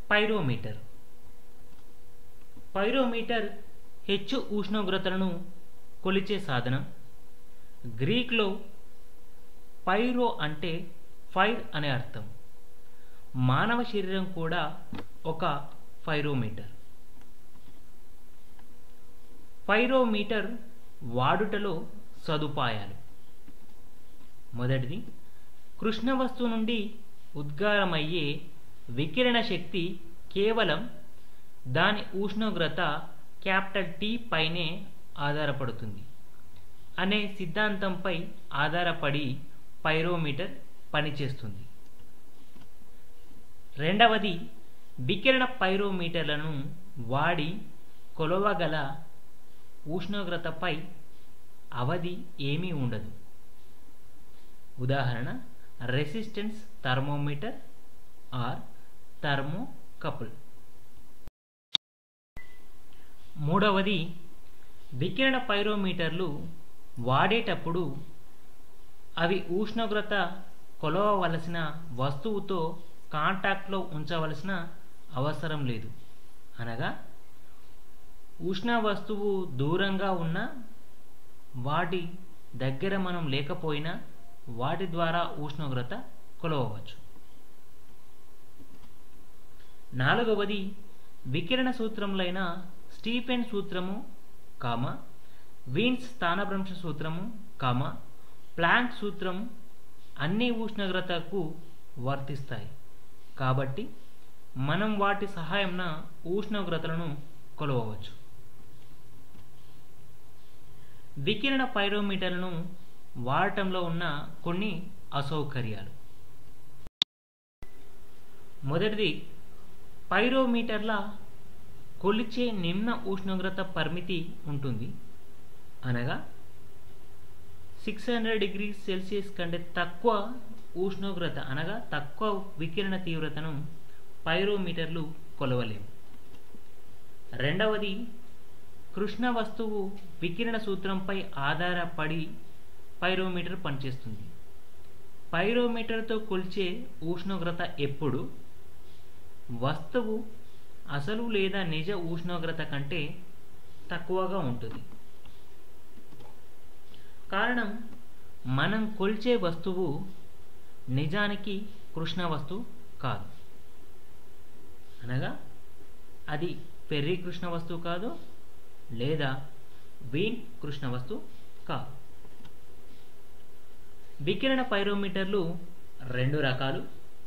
pyrometer pyrometer హెచ్చు ఉష్ణోగ్రతలను కొలిచే సాధనం గ్రీక్లో పైరో అంటే ఫైర్ అనే అర్థం మానవ శరీరం కూడా ఒక పైరోమీటర్ పైరోమీటర్ వాడుటలో సదుపాయాలు మొదటిది కృష్ణ వస్తువు నుండి ఉద్గారమయ్యే వికిరణ శక్తి కేవలం దాని ఉష్ణోగ్రత క్యాపిటల్ టీ పైనే ఆధారపడుతుంది అనే సిద్ధాంతంపై ఆధారపడి పైరోమీటర్ పనిచేస్తుంది రెండవది వికిరణ పైరోమీటర్లను వాడి కొలవగల ఉష్ణోగ్రతపై అవధి ఏమీ ఉండదు ఉదాహరణ రెసిస్టెన్స్ థర్మోమీటర్ ఆర్ థర్మోకపుల్ మూడవది వికిరణ పైరోమీటర్లు వాడేటప్పుడు అవి ఉష్ణోగ్రత కొలవవలసిన వస్తువుతో కాంటాక్ట్లో ఉంచవలసిన అవసరం లేదు అనగా ఉష్ణ వస్తువు దూరంగా ఉన్న వాటి దగ్గర మనం లేకపోయినా వాటి ద్వారా ఉష్ణోగ్రత కొలవవచ్చు నాలుగవది వికిరణ సూత్రములైన స్టీఫెన్ సూత్రము కామ వీన్స్ స్థానభ్రంశ సూత్రము కామ ప్లాంక్ సూత్రం అన్ని ఉష్ణోగ్రతకు వర్తిస్తాయి కాబట్టి మనం వాటి సహాయంన ఉష్ణోగ్రతలను కొలవవచ్చు వికిరణ పైరోమీటర్లను వాడటంలో ఉన్న కొన్ని అసౌకర్యాలు మొదటిది పైరోమీటర్ల కొలిచే నిమ్న ఉష్ణోగ్రత పరిమితి ఉంటుంది అనగా సిక్స్ హండ్రెడ్ డిగ్రీ సెల్సియస్ కంటే తక్కువ ఉష్ణోగ్రత అనగా తక్కువ వికిరణ తీవ్రతను పైరోమీటర్లు కొలవలేవు రెండవది కృష్ణ వస్తువు వికిరణ సూత్రంపై ఆధారపడి పైరోమీటర్ పనిచేస్తుంది పైరోమీటర్తో కొలిచే ఉష్ణోగ్రత ఎప్పుడు వస్తువు అసలు లేదా నిజ ఉష్ణోగ్రత కంటే తక్కువగా ఉంటుంది కారణం మనం కొల్చే వస్తువు నిజానికి కృష్ణ వస్తువు కాదు అనగా అది పెర్రి కృష్ణ వస్తువు కాదు లేదా వీన్ కృష్ణ వస్తువు కాదు వికిరణ పైరోమీటర్లు రెండు రకాలు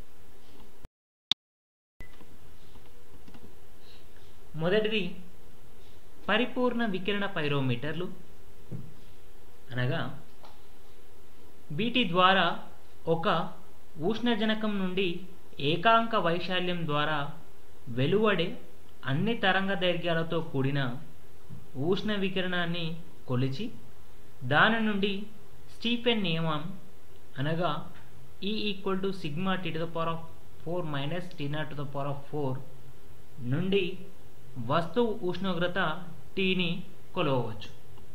మొదటిది పరిపూర్ణ వికిరణ పైరోమీటర్లు అనగా వీటి ద్వారా ఒక ఉష్ణజనకం నుండి ఏకాంక వైశాల్యం ద్వారా వెలువడే అన్ని తరంగ దైర్ఘ్యాలతో కూడిన ఉష్ణ వికిరణాన్ని కొలిచి దాని నుండి స్టీఫెన్ నియమం అనగా ఈ equal to sigma T to the power of four minus T naught to the power of four నుండి వస్తువు ఉష్ణోగ్రత టీని కొలవవచ్చు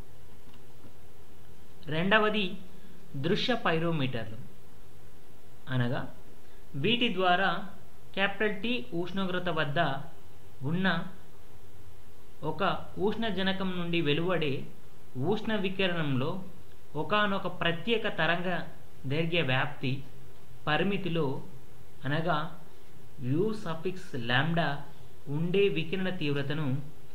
రెండవది దృశ్య పైరోమీటర్లు అనగా వీటి ద్వారా క్యాపిటల్ టీ ఉష్ణోగ్రత వద్ద ఉన్న ఒక ఉష్ణజనకం నుండి వెలువడే ఉష్ణ వికిరణంలో ఒకనొక ప్రత్యేక తరంగ దైర్ఘ్య వ్యాప్తి పరిమితిలో అనగా యూ సఫిక్స్ ల్యాండా ఉండే వికిరణ తీవ్రతను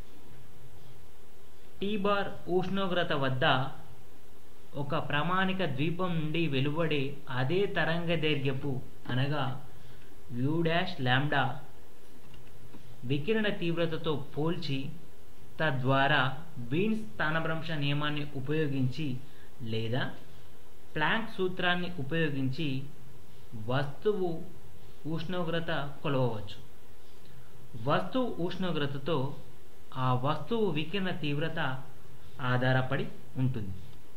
టీ బార్ ఉష్ణోగ్రత వద్ద ఒక ప్రామాణిక ద్వీపం నుండి వెలువడే అదే తరంగ దైర్ఘ్యపు అనగా యూ డాష్ ల్యాండా వికిరణ తీవ్రతతో పోల్చి తద్వారా బీన్ స్థానభ్రంశ నియమాన్ని ఉపయోగించి లేదా ప్లాంక్ సూత్రాన్ని ఉపయోగించి వస్తువు ఉష్ణోగ్రత కొలవవచ్చు వస్తువు ఉష్ణోగ్రతతో ఆ వస్తువు వికిరణ తీవ్రత ఆధారపడి ఉంటుంది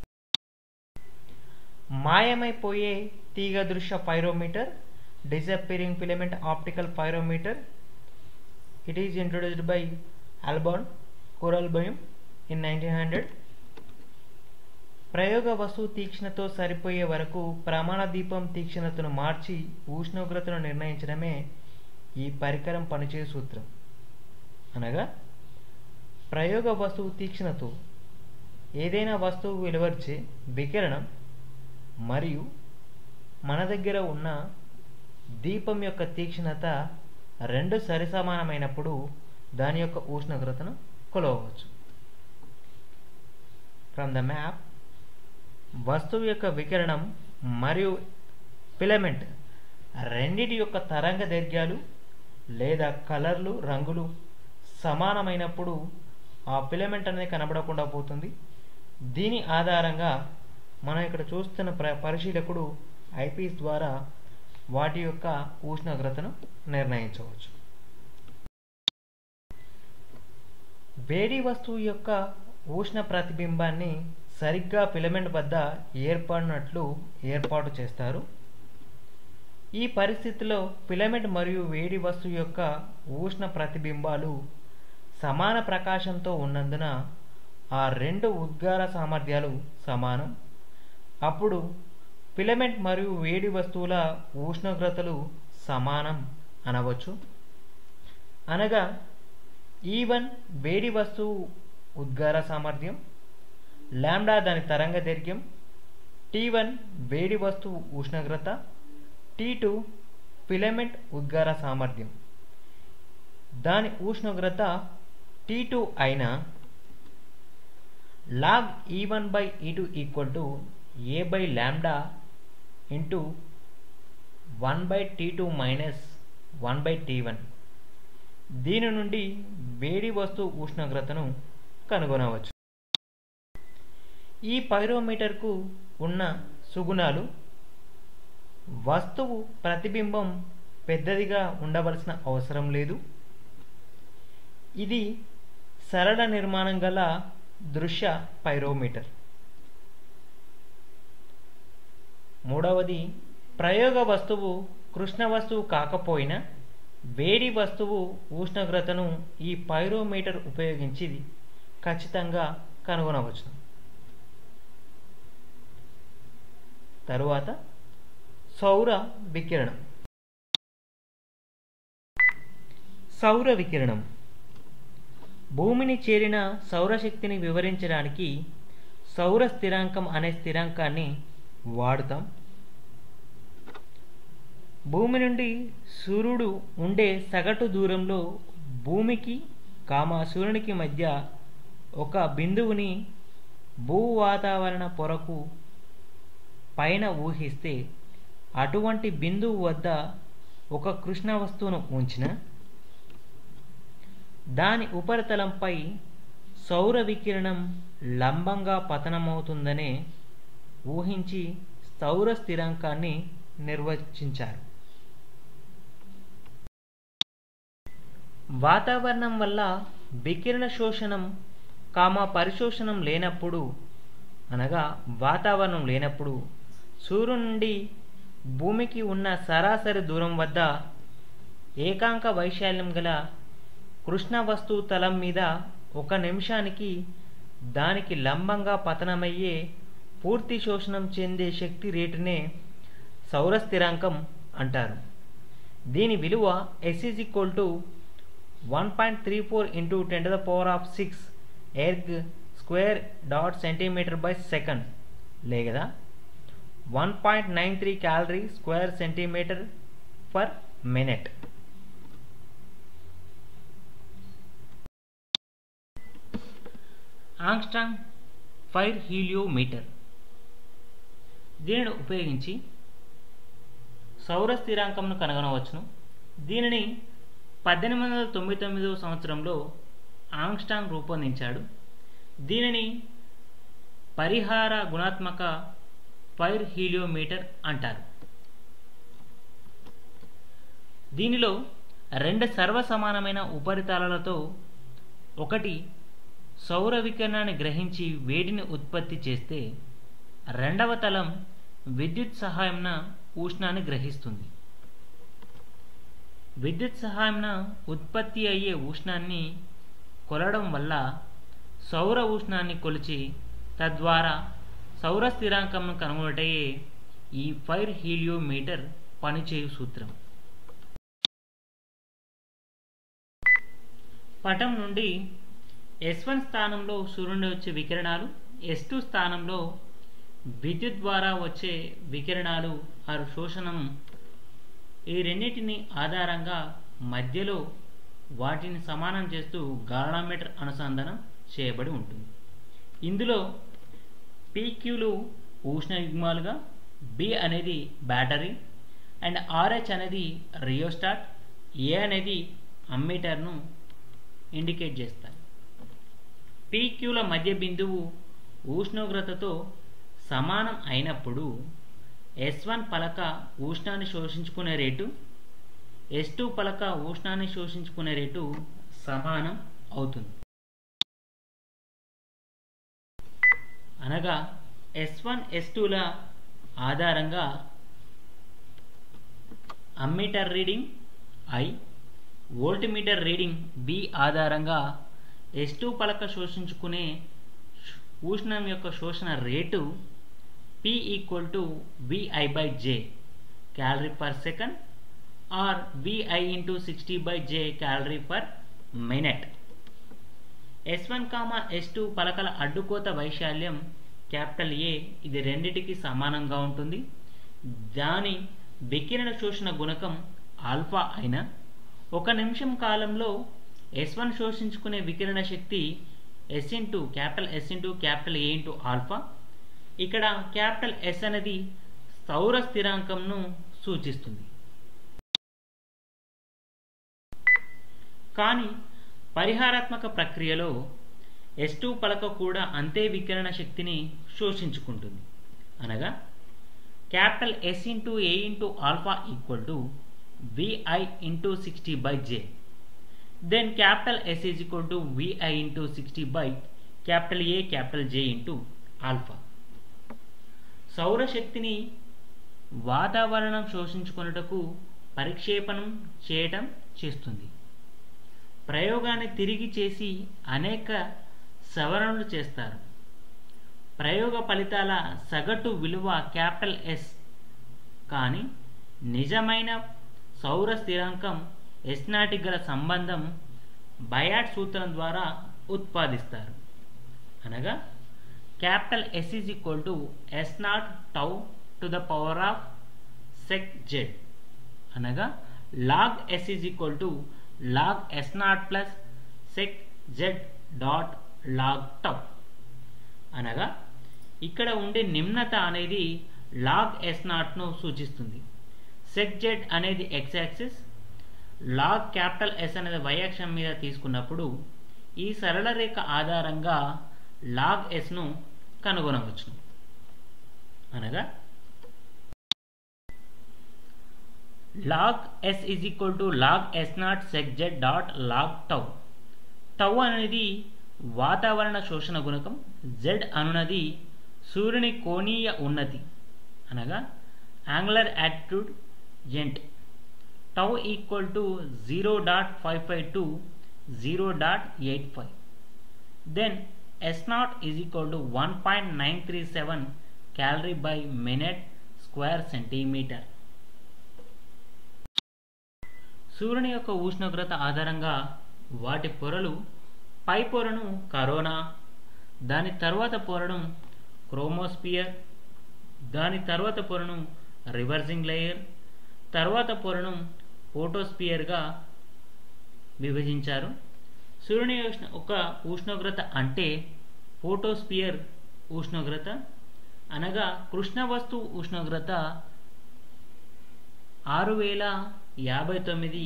మాయమైపోయే తీగ దృశ్య pyrometer disappearing filament optical pyrometer it is introduced by Holborn Kurlbaum in nineteen hundred ప్రయోగ వస్తువు తీక్ష్ణతో సరిపోయే వరకు ప్రమాణ దీపం తీక్ష్ణతను మార్చి ఉష్ణోగ్రతను నిర్ణయించడమే ఈ పరికరం పనిచేయు సూత్రం అనగా ప్రయోగ వస్తువు తీక్షణతో ఏదైనా వస్తువు వెలువరిచే వికిరణం మరియు మన దగ్గర ఉన్న దీపం యొక్క తీక్షణత రెండు సరిసమానమైనప్పుడు దాని యొక్క ఉష్ణోగ్రతను కొలవవచ్చు ఫ్రమ్ ద మ్యాప్ వస్తువు యొక్క వికిరణం మరియు ఫిలమెంట్ రెండిటి యొక్క తరంగ దైర్ఘ్యాలు లేదా కలర్లు రంగులు సమానమైనప్పుడు ఆ ఫిలమెంట్ అనేది కనబడకుండా పోతుంది దీని ఆధారంగా మనం ఇక్కడ చూస్తున్న ప్ర పరిశీలకుడు ఐపీస్ ద్వారా వాటి యొక్క ఉష్ణోగ్రతను నిర్ణయించవచ్చు వేడి వస్తువు యొక్క ఉష్ణ ప్రతిబింబాన్ని సరిగ్గా ఫిలమెంట్ వద్ద ఏర్పడినట్లు ఏర్పాటు చేస్తారు ఈ పరిస్థితిలో ఫిలమెంట్ మరియు వేడి వస్తువు యొక్క ఉష్ణ ప్రతిబింబాలు సమాన ప్రకాశంతో ఉన్నందున ఆ రెండు ఉద్గార సామర్థ్యాలు సమానం అప్పుడు ఫిలమెంట్ మరియు వేడి వస్తువుల ఉష్ణోగ్రతలు సమానం అనవచ్చు అనగా ఈ వన్ వేడి వస్తువు ఉద్గార సామర్థ్యం లాంబ్డా దాని తరంగ దైర్ఘ్యం టీ వన్ వేడి వస్తువు ఉష్ణోగ్రత టీ టూ ఫిలమెంట్ ఉద్గార సామర్థ్యం దాని ఉష్ణోగ్రత టీ టూ అయిన log E one by E two equal to A by lambda into one by T two minus one by T one దీని నుండి వేడి వస్తువు ఉష్ణోగ్రతను కనుగొనవచ్చు ఈ పైరోమీటర్కు ఉన్న సుగుణాలు వస్తువు ప్రతిబింబం పెద్దదిగా ఉండవలసిన అవసరం లేదు ఇది సరళ నిర్మాణం గల దృశ్య పైరోమీటర్ మూడవది ప్రయోగ వస్తువు కృష్ణ వస్తువు కాకపోయినా వేడి వస్తువు ఉష్ణోగ్రతను ఈ పైరోమీటర్ ఉపయోగించి ఖచ్చితంగా కనుగొనవచ్చు తరువాత సౌర వికిరణం సౌర వికిరణం భూమిని చేరిన సౌరశక్తిని వివరించడానికి సౌర స్థిరాంకం అనే స్థిరాంకాన్ని వాడుతాం భూమి నుండి సూర్యుడు ఉండే సగటు దూరంలో భూమికి కామ సూర్యునికి మధ్య ఒక బిందువుని భూ వాతావరణ పొరకు పైన ఊహిస్తే అటువంటి బిందువు వద్ద ఒక కృష్ణ వస్తువును ఉంచిన దాని ఉపరితలంపై సౌర వికిరణం లంబంగా పతనమవుతుందనే ఊహించి సౌర స్థిరాంకాన్ని నిర్వచించారు వాతావరణం వల్ల వికిరణ శోషణం కామ పరిశోషణం లేనప్పుడు అనగా వాతావరణం లేనప్పుడు సూర్యుని నుండి భూమికి ఉన్న సరాసరి దూరం వద్ద ఏకాంక వైశాల్యం గల కృష్ణ వస్తువు తలం మీద ఒక నిమిషానికి దానికి లంబంగా పతనమయ్యే పూర్తి శోషణం చెందే శక్తి రేటునే సౌర స్థిరాంకం అంటారు దీని విలువ S is equal to one point three four into ten to the power of six erg square dot centimetre by second లేదా one point nine three calorie square centimetre per minute Angstrom pyrheliometer దీనిని ఉపయోగించి సౌర స్థిరాంకంను కనుగొనవచ్చును దీనిని పద్దెనిమిది వందల తొంభై తొమ్మిదవ సంవత్సరంలో ఆంగ్స్టాంగ్ రూపొందించాడు దీనిని పరిహార గుణాత్మక ఫైర్ హీలియోమీటర్ అంటారు దీనిలో రెండు సర్వసమానమైన ఉపరితలాలతో ఒకటి సౌర వికిరణాన్ని గ్రహించి వేడిని ఉత్పత్తి చేస్తే రెండవ తలం విద్యుత్ సహాయంన ఉష్ణాన్ని గ్రహిస్తుంది విద్యుత్ సహాయంన ఉత్పత్తి అయ్యే ఉష్ణాన్ని కొలడం వల్ల సౌర ఉష్ణాన్ని కొలిచి తద్వారా సౌర స్థిరాంకంను కనుగొనటయే ఈ ఫైర్ హీలియోమీటర్ పనిచేయు సూత్రం పటం నుండి ఎస్ వన్ స్థానంలో సూర్యుడి వచ్చే వికిరణాలు ఎస్ టూ స్థానంలో విద్యుత్ ద్వారా వచ్చే వికిరణాలు ఆరు శోషణం ఈ రెండింటిని ఆధారంగా మధ్యలో వాటిని సమానం చేస్తూ గార్డామీటర్ అనుసంధానం చేయబడి ఉంటుంది ఇందులో పీక్యూలు ఉష్ణ యుగ్మాలుగా బి అనేది బ్యాటరీ అండ్ ఆర్హెచ్ అనేది రియోస్టాట్ ఏ అనేది అమ్మీటర్ను ఇండికేట్ చేస్తాయి పీక్యూల మధ్య బిందువు ఉష్ణోగ్రతతో సమానం అయినప్పుడు ఎస్ వన్ పలక ఉష్ణాన్ని శోషించుకునే రేటు ఎస్ టూ పలక ఉష్ణాన్ని శోషించుకునే రేటు సమానం అవుతుంది అనగా ఎస్ వన్ ఎస్ టూల ఆధారంగా ammeter reading I voltmeter reading B ఆధారంగా ఎస్ టూ పలక శోషించుకునే ఉష్ణం యొక్క శోషణ rate P equal to VI by J calorie per second or VI into sixty by J calorie per minute S one comma S two పలకల అడ్డుకోత వైశాల్యం capital ఏ ఇది రెండిటికి సమానంగా ఉంటుంది దాని వికిరణ శోషణ గుణకం ఆల్ఫా అయిన ఒక నిమిషం కాలంలో ఎస్ వన్ శోషించుకునే వికిరణ శక్తి S into capital S into capital A into alpha ఇక్కడ క్యాపిటల్ ఎస్ అనేది సౌర స్థిరాంకంను సూచిస్తుంది కానీ పరిహారాత్మక ప్రక్రియలో ఎస్ టూ పలక కూడా అంతే వికిరణ శక్తిని శోషించుకుంటుంది అనగా capital S into A into alpha equal to VI into sixty by J then capital S is equal to VI into sixty by capital A capital J into alpha సౌరశక్తిని వాతావరణం శోషించుకొనుటకు పరిక్షేపణం చేయటం చేస్తుంది ప్రయోగాన్ని తిరిగి చేసి అనేక సవరణలు చేస్తారు ప్రయోగ ఫలితాల సగటు విలువ క్యాపిటల్ ఎస్ కానీ నిజమైన సౌర స్థిరాంకం ఎస్ నాటి గల సంబంధం బయాట్ సూత్రం ద్వారా ఉత్పాదిస్తారు అనగా capital S is equal to S naught tau to the power of sec Z అనగా log S is equal to log S naught plus sec Z dot log tau అనగా ఇక్కడ ఉండే నిమ్నత అనేది లాగ్ ఎస్ నాట్ను సూచిస్తుంది సెక్ జెడ్ అనేది X axis log capital S అనేది వై అక్షం మీద తీసుకున్నప్పుడు ఈ సరళ రేఖ ఆధారంగా లాగ్ ఎస్ను కనుగొనవచ్చు అనగా log S is equal to log S naught sec Z dot log tau tau అనేది వాతావరణ శోషణ గుణకం జెడ్ అనునది సూర్యుని కోణీయ ఉన్నతి అనగా యాంగులర్ యాటిట్యూడ్ జెంట్ tau equal to zero dot five five to zero dot eight five then S naught is equal to one point nine three seven calorie by minute square centimetre సూర్యుని యొక్క ఉష్ణోగ్రత ఆధారంగా వాటి పొరలు పై పొరను కరోనా దాని తర్వాత పొరను క్రోమోస్పియర్ దాని తర్వాత పొరను రివర్సింగ్ లేయర్ తర్వాత పొరను ఫోటోస్పియర్గా విభజించారు సూర్యుని ఉష్ణ ఒక ఉష్ణోగ్రత అంటే ఫోటోస్పియర్ ఉష్ణోగ్రత అనగా కృష్ణ వస్తువు ఉష్ణోగ్రత ఆరు వేల యాభై తొమ్మిది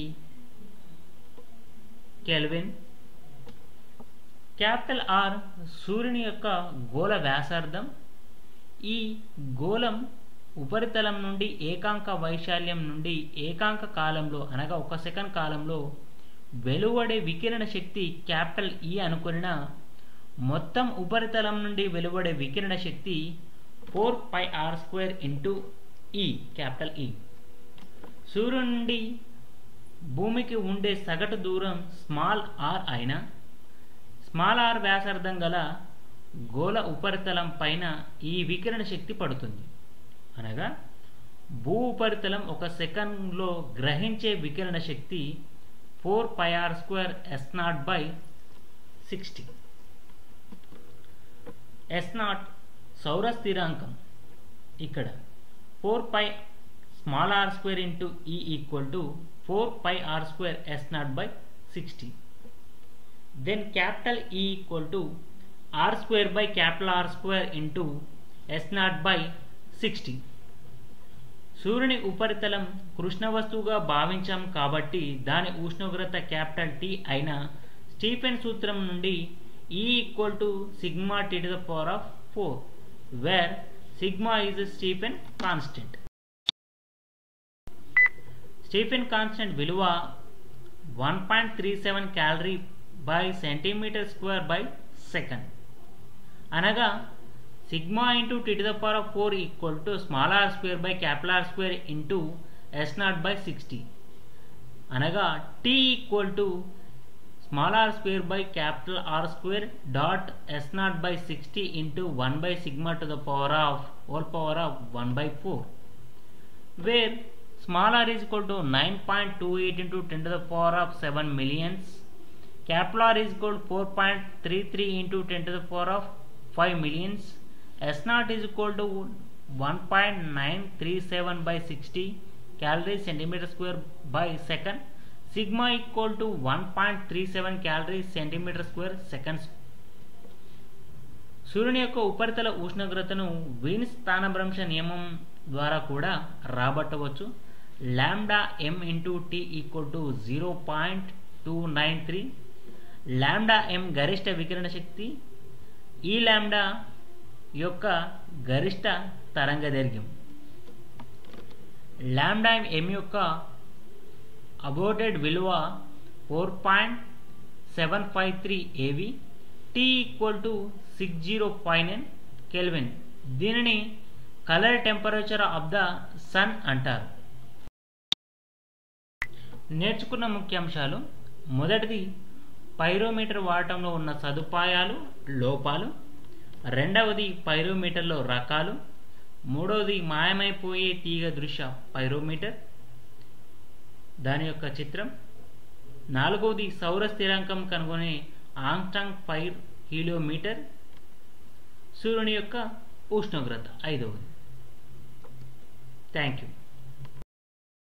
కెల్విన్ క్యాపిటల్ ఆర్ సూర్యుని యొక్క గోళ వ్యాసార్థం ఈ గోళం ఉపరితలం నుండి ఏకాంక వైశాల్యం నుండి ఏకాంక కాలంలో అనగా ఒక సెకండ్ కాలంలో వెలువడే వికిరణ శక్తి క్యాపిటల్ ఈ అనుకున్న మొత్తం ఉపరితలం నుండి వెలువడే వికిరణ శక్తి four pi R square into E capital E సూర్యుడి నుండి భూమికి ఉండే సగటు దూరం స్మాల్ ఆర్ అయినా స్మాల్ ఆర్ వ్యాసార్థం గల గోళ ఉపరితలం పైన ఈ వికిరణ శక్తి పడుతుంది అనగా భూ ఉపరితలం ఒక సెకండ్లో గ్రహించే వికిరణ శక్తి four pi R square S naught by sixty S naught సౌర స్థిరాంకం ఇక్కడ four pi small R square into E equal to four pi R square S naught by sixty then capital E equal to R square by capital R square into S naught by sixty సూర్యుని ఉపరితలం కృష్ణ వస్తువుగా భావించాం కాబట్టి దాని ఉష్ణోగ్రత capital T అయిన Stephen సూత్రం నుండి E equal to sigma T to the power of four where sigma is Stephen constant Stephen constant విలువ one point three seven calorie by centimetre square by second అనగా sigma into T to the power of four equal to small R square by capital R square into S naught by sixty అనగా T equal to small R square by capital R square dot S naught by sixty into one by sigma to the power of whole power of one by four where small r is equal to 9.28 into 10 to the power of 7 millions capital R is equal to 4.33 into 10 to the power of 5 millions S naught is equal to 1.937 by 60 calories centimeter square by second sigma equal to 1.37 calories centimeter square seconds సూర్యుని యొక్క ఉపరితల ఉష్ణోగ్రతను Wien స్థానభ్రంశ నియమం ద్వారా కూడా రాబట్టవచ్చు lambda M into T equal to zero point two nine three lambda M గరిష్ట వికిరణ శక్తి ఈ ల్యాండా యొక్క గరిష్ట తరంగ దైర్ఘ్యం ల్యాండా ఎం యొక్క అబోటెడ్ విలువ four point seven five three ఏవి T equal to six zero five nine kelvin దీనిని colour temperature of the sun అంటారు నేర్చుకున్న ముఖ్యాంశాలు మొదటిది పైరోమీటర్ వాడటంలో ఉన్న సదుపాయాలు లోపాలు రెండవది పైరోమీటర్లో రకాలు మూడవది మాయమైపోయే తీగ దృశ్య పైరోమీటర్ దాని యొక్క చిత్రం నాలుగవది సౌర స్థిరాంకం కనుగొనే ఆంగ్స్టాంగ్ పైర్ హీలియోమీటర్ సూర్యుని యొక్క ఉష్ణోగ్రత ఐదవది థ్యాంక్ యూ